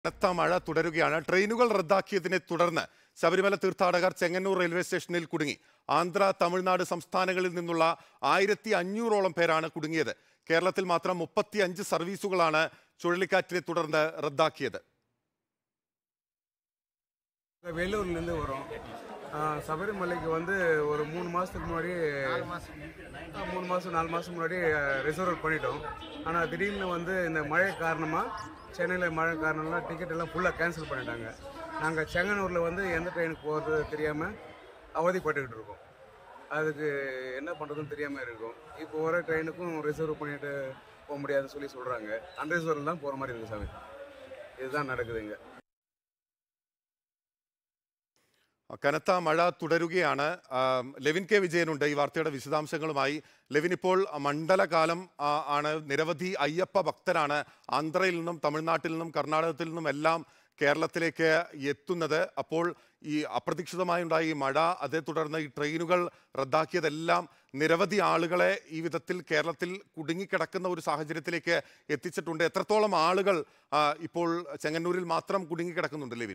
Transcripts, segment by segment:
കനത്ത മഴ തുടരുകയാണ് ട്രെയിനുകൾ റദ്ദാക്കിയതിനെ തുടർന്ന് ശബരിമല തീർത്ഥാടകർ ചെങ്ങന്നൂർ റെയിൽവേ സ്റ്റേഷനിൽ കുടുങ്ങി ആന്ധ്ര തമിഴ്നാട് സംസ്ഥാനങ്ങളിൽ നിന്നുള്ള ആയിരത്തി അഞ്ഞൂറോളം പേരാണ് കുടുങ്ങിയത് കേരളത്തിൽ മാത്രം മുപ്പത്തി അഞ്ച് സർവീസുകളാണ് ചുഴലിക്കാറ്റിനെ തുടർന്ന് റദ്ദാക്കിയത് வேலூர்லேருந்து வரோம் ஆ, சபரிமலைக்கு வந்து ஒரு மூணு மாதத்துக்கு முன்னாடி ஆ, மூணு மாதம் நாலு மாதம் முன்னாடி ரிசர்வ் பண்ணிட்டோம் ஆனால் திடீர்னு வந்து இந்த மழை காரணமாக சென்னையில் மழை காரணம்லாம் டிக்கெட் எல்லாம் ஃபுல்லாக கேன்சல் பண்ணிட்டாங்க நாங்கள் செங்கனூரில் வந்து எந்த ட்ரெயினுக்கு போகிறது தெரியாமல் அவதிப்பட்டுக்கிட்டு இருக்கோம் அதுக்கு என்ன பண்ணுறதுன்னு தெரியாமல் இருக்கும் இப்போ வர ட்ரெயினுக்கும் ரிசர்வ் பண்ணிட்டு போக முடியாதுன்னு சொல்லி சொல்கிறாங்க அன்ரிசர்வ் தான் போகிற மாதிரி இருக்குது சாமி இதுதான் നടക്കുதுங்க കനത്ത മഴ തുടരുകയാണ് ആം, ലെവിൻ കെ വിജയനുണ്ട് ഈ വാർത്തയുടെ വിശദാംശങ്ങളുമായി ലെവിൻ ഇപ്പോൾ മണ്ഡലകാലം ആ, ആണ് നിരവധി അയ്യപ്പ ഭക്തരാണ് ആന്ധ്രയിൽ നിന്നും തമിഴ്നാട്ടിൽ നിന്നും കർണാടകത്തിൽ നിന്നും എല്ലാം കേരളത്തിലേക്ക് എത്തുന്നത് അപ്പോൾ ഈ അപ്രതീക്ഷിതമായി ഉണ്ടായ ഈ മഴ അതേ തുടർന്ന് ഈ ട്രെയിനുകൾ റദ്ദാക്കിയതെല്ലാം നിരവധി ആളുകളെ ഈ വിധത്തിൽ കേരളത്തിൽ കുടുങ്ങിക്കിടക്കുന്ന ഒരു സാഹചര്യത്തിലേക്ക് എത്തിച്ചിട്ടുണ്ട് എത്രത്തോളം ആളുകൾ ആ, ഇപ്പോൾ ചെങ്ങന്നൂരിൽ മാത്രം കുടുങ്ങിക്കിടക്കുന്നുണ്ട് ലെവിൻ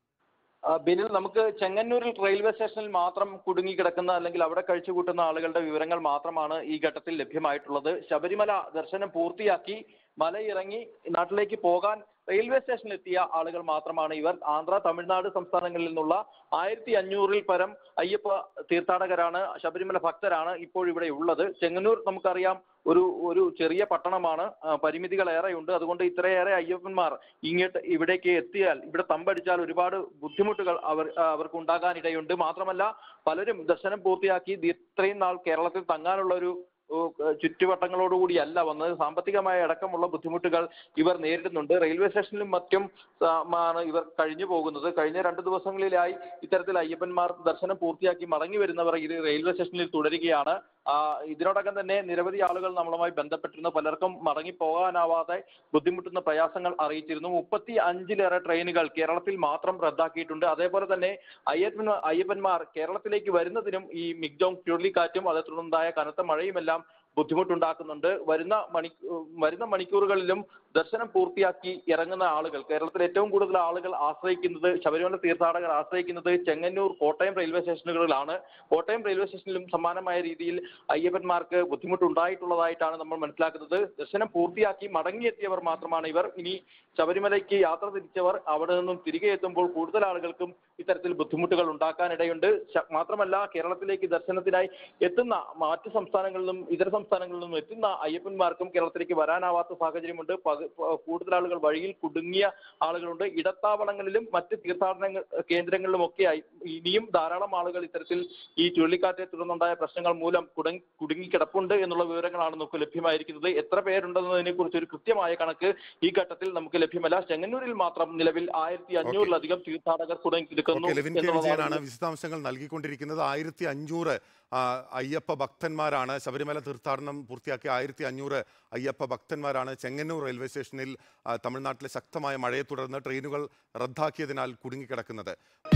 ആ, ബിനിൽ നമുക്ക് ചെങ്ങന്നൂരിൽ റെയിൽവേ സ്റ്റേഷനിൽ മാത്രം കുടുങ്ങിക്കിടക്കുന്ന അല്ലെങ്കിൽ അവിടെ കഴിച്ചുകൂട്ടുന്ന ആളുകളുടെ വിവരങ്ങൾ മാത്രമാണ് ഈ ഘട്ടത്തിൽ ലഭ്യമായിട്ടുള്ളത് ശബരിമല ദർശനം പൂർത്തിയാക്കി മലയിറങ്ങി നാട്ടിലേക്ക് പോകാൻ റെയിൽവേ സ്റ്റേഷനിലെത്തിയ ആളുകൾ മാത്രമാണ് ഇവർ ആന്ധ്ര തമിഴ്നാട് സംസ്ഥാനങ്ങളിൽ നിന്നുള്ള ആയിരത്തി അഞ്ഞൂറിൽ പരം അയ്യപ്പ തീർത്ഥാടകരാണ് ശബരിമല ഭക്തരാണ് ഇപ്പോൾ ഇവിടെ ഉള്ളത് ചെങ്ങന്നൂർ നമുക്കറിയാം ഒരു ഒരു ചെറിയ പട്ടണമാണ് ആ, പരിമിതികൾ ഏറെയുണ്ട് അതുകൊണ്ട് ഇത്രയേറെ അയ്യപ്പന്മാർ ഇങ്ങോട്ട് ഇവിടേക്ക് എത്തിയാൽ ഇവിടെ തമ്പടിച്ചാൽ ഒരുപാട് ബുദ്ധിമുട്ടുകൾ അവർ ആ, അവർക്ക് ഉണ്ടാകാനിടയുണ്ട് മാത്രമല്ല പലരും ദർശനം പൂർത്തിയാക്കി ദി- ഇത്രയും നാൾ കേരളത്തിൽ തങ്ങാനുള്ള ഒരു ഓ, ചുറ്റുവട്ടങ്ങളോടുകൂടിയല്ല വന്നത് സാമ്പത്തികമായ അടക്കമുള്ള ബുദ്ധിമുട്ടുകൾ ഇവർ നേരിടുന്നുണ്ട് റെയിൽവേ സ്റ്റേഷനിലും മറ്റും ആ, ആണ് ഇവർ കഴിഞ്ഞു പോകുന്നത് കഴിഞ്ഞ രണ്ട് ദിവസങ്ങളിലായി ഇത്തരത്തിൽ അയ്യപ്പന്മാർ ദർശനം പൂർത്തിയാക്കി മടങ്ങി വരുന്നവർ ഇത് റെയിൽവേ സ്റ്റേഷനിൽ തുടരുകയാണ് ആ, ഇതിനോടകം തന്നെ നിരവധി ആളുകൾ നമ്മളുമായി ബന്ധപ്പെട്ടിരുന്നു പലർക്കും മടങ്ങി പോകാനാവാതെ ബുദ്ധിമുട്ടുന്ന പ്രയാസങ്ങൾ അറിയിച്ചിരുന്നു മുപ്പത്തി അഞ്ചിലേറെ ട്രെയിനുകൾ കേരളത്തിൽ മാത്രം റദ്ദാക്കിയിട്ടുണ്ട് അതേപോലെ തന്നെ അയ്യപ്പൻ അയ്യപ്പന്മാർ കേരളത്തിലേക്ക് വരുന്നതിനും ഈ മിഗ്ജോങ് ചുഴലിക്കാറ്റും അതേ തുടർന്നുണ്ടായ കനത്ത മഴയുമെല്ലാം ബുദ്ധിമുട്ടുണ്ടാക്കുന്നുണ്ട് വരുന്ന മണി വരുന്ന മണിക്കൂറുകളിലും ദർശനം പൂർത്തിയാക്കി ഇറങ്ങുന്ന ആളുകൾ കേരളത്തിൽ ഏറ്റവും കൂടുതൽ ആളുകൾ ആശ്രയിക്കുന്നത് ശബരിമല തീർത്ഥാടകർ ആശ്രയിക്കുന്നത് ചെങ്ങന്നൂർ കോട്ടയം റെയിൽവേ സ്റ്റേഷനുകളിലാണ് കോട്ടയം റെയിൽവേ സ്റ്റേഷനിലും സമാനമായ രീതിയിൽ അയ്യപ്പന്മാർക്ക് ബുദ്ധിമുട്ടുണ്ടായിട്ടുള്ളതായിട്ടാണ് നമ്മൾ മനസ്സിലാക്കുന്നത് ദർശനം പൂർത്തിയാക്കി മടങ്ങിയെത്തിയവർ മാത്രമാണ് ഇവർ ഇനി ശബരിമലയ്ക്ക് യാത്ര തിരിച്ചവർ അവിടെ നിന്നും തിരികെ എത്തുമ്പോൾ കൂടുതൽ ആളുകൾക്കും ഇത്തരത്തിൽ ബുദ്ധിമുട്ടുകൾ ഉണ്ടാക്കാനിടയുണ്ട് ശ- മാത്രമല്ല കേരളത്തിലേക്ക് ദർശനത്തിനായി എത്തുന്ന മറ്റ് സംസ്ഥാനങ്ങളിലും ഇതര സംസ്ഥാനങ്ങളിൽ നിന്നും എത്തുന്ന അയ്യപ്പന്മാർക്കും കേരളത്തിലേക്ക് വരാനാവാത്ത സാഹചര്യമുണ്ട് പക- പ- കൂടുതൽ ആളുകൾ വഴിയിൽ കുടുങ്ങിയ ആളുകളുണ്ട് ഇടത്താവളങ്ങളിലും മറ്റ് തീർത്ഥാടന കേന്ദ്രങ്ങളിലുമൊക്കെയായി ഇനിയും ധാരാളം ആളുകൾ ഇത്തരത്തിൽ ഈ ചുഴലിക്കാറ്റെ തുടർന്നുണ്ടായ പ്രശ്നങ്ങൾ മൂലം കുടങ്ങി കുടുങ്ങിക്കിടപ്പുണ്ട് എന്നുള്ള വിവരങ്ങളാണ് നമുക്ക് ലഭ്യമായിരിക്കുന്നത് എത്ര പേരുണ്ടെന്നതിനെ കുറിച്ച് ഒരു കൃത്യമായ കണക്ക് ഈ ഘട്ടത്തിൽ നമുക്ക് ലഭ്യമല്ല ചെങ്ങന്നൂരിൽ മാത്രം നിലവിൽ ആയിരത്തി അഞ്ഞൂറിലധികം തീർത്ഥാടകർ കുടുങ്ങിക്കിടക്കുന്നു ഓക്കെ ലെവിൻ കെ വിജയനാണ് എന്നുള്ളതാണ് വിശദാംശങ്ങൾ നൽകിക്കൊണ്ടിരിക്കുന്നത് ആയിരത്തി അഞ്ഞൂറ് അയ്യപ്പ ഭക്തന്മാരാണ് ശബരിമല തീർത്ഥാടനം പൂർത്തിയാക്കിയ ആയിരത്തി അഞ്ഞൂറ് അയ്യപ്പ ഭക്തന്മാരാണ് ചെങ്ങന്നൂർ റെയിൽവേ സ്റ്റേഷനിൽ ആ, തമിഴ്നാട്ടിലെ ശക്തമായ മഴയെ തുടർന്ന് ട്രെയിനുകൾ റദ്ദാക്കിയതിനാൽ കുടുങ്ങിക്കിടക്കുന്നത്